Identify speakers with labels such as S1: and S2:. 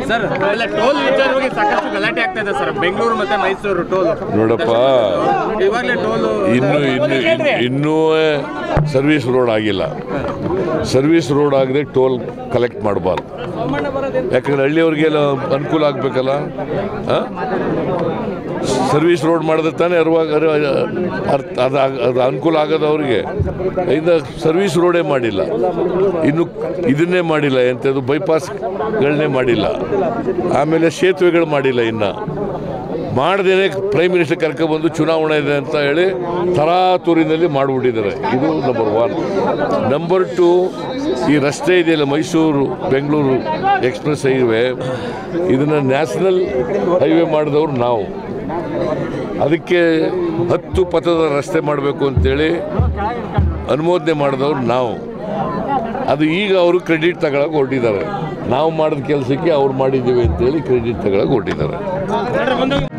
S1: sir ಆಮೇಲೆ toll ವಿಚಾರವಾಗಿ ಸಾಕಷ್ಟು ಗಲಾಟೆ ಆಗ್ತಾ ಇದೆ ಸರ್ ಬೆಂಗಳೂರು ಮತ್ತೆ ಮೈಸೂರು ಟೋಲ್
S2: ನೋಡಪ್ಪ
S1: ಇವಾಗಲೇ ಟೋಲ್
S2: ಇನ್ನು ಇನ್ನು ಇನ್ನು- ಇನ್ನೂ ಸರ್ವಿಸ್ ರೋಡ್ ಆಗಿಲ್ಲ ಸರ್ವಿಸ್ ರೋಡ್ ಆಗದೆ ಟೋಲ್ ಕಲೆಕ್ಟ್ ಮಾಡಬಾರ್ದು ಯಾಕಂದ್ರೆ ಹಳ್ಳಿಯವ್ರಿಗೆಲ್ಲ ಅನುಕೂಲ ಆಗಬೇಕಲ್ಲ ಸರ್ವಿಸ್ ರೋಡ್ ಮಾಡಿದ್ರೆ ತಾನೇ ಅರ್ವಾಗ ಅರ್ಥ ಅದು ಅದು ಅನುಕೂಲ ಆಗೋದು ಅವ್ರಿಗೆ ಇಂದ ಸರ್ವಿಸ್ ರೋಡೇ ಮಾಡಿಲ್ಲ ಇನ್ನು ಇದನ್ನೇ ಮಾಡಿಲ್ಲ ಎಂಥದ್ದು ಬೈಪಾಸ್ಗಳನ್ನೇ ಮಾಡಿಲ್ಲ ಆಮೇಲೆ ಸೇತುವೆಗಳು ಮಾಡಿಲ್ಲ ಇನ್ನು ಮಾಡದೇನೆ ಪ್ರೈಮ್ ಮಿನಿಸ್ಟರ್ ಕರ್ಕೊಬಂದು ಚುನಾವಣೆ ಇದೆ ಅಂತ ಹೇಳಿ ತರಾತುರಿನಲ್ಲಿ ಮಾಡಿಬಿಟ್ಟಿದ್ದಾರೆ ಇದು ನಂಬರ್ ಒನ್ ನಂಬರ್ ಟು ಈ ರಸ್ತೆ ಇದೆಯಲ್ಲ ಮೈಸೂರು ಬೆಂಗಳೂರು ಎಕ್ಸ್ಪ್ರೆಸ್ ಹೈವೇ ಇದನ್ನು ನ್ಯಾಷನಲ್ ಹೈವೇ ಮಾಡಿದವರು ನಾವು ಅದಕ್ಕೆ ಹತ್ತು ಪಥದ ರಸ್ತೆ ಮಾಡಬೇಕು ಅಂತೇಳಿ ಅನುಮೋದನೆ ಮಾಡಿದವರು ನಾವು ಅದು ಈಗ ಅವರು ಕ್ರೆಡಿಟ್ ತಗೊಳಕ್ಕೆ ಹೊರಟಿದ್ದಾರೆ ನಾವು ಮಾಡಿದ ಕೆಲಸಕ್ಕೆ ಅವ್ರು ಮಾಡಿದ್ದೀವಿ ಅಂತೇಳಿ ಕ್ರೆಡಿಟ್ ತಗೊಳಕ್ಕೆ ಹೊರಟಿದ್ದಾರೆ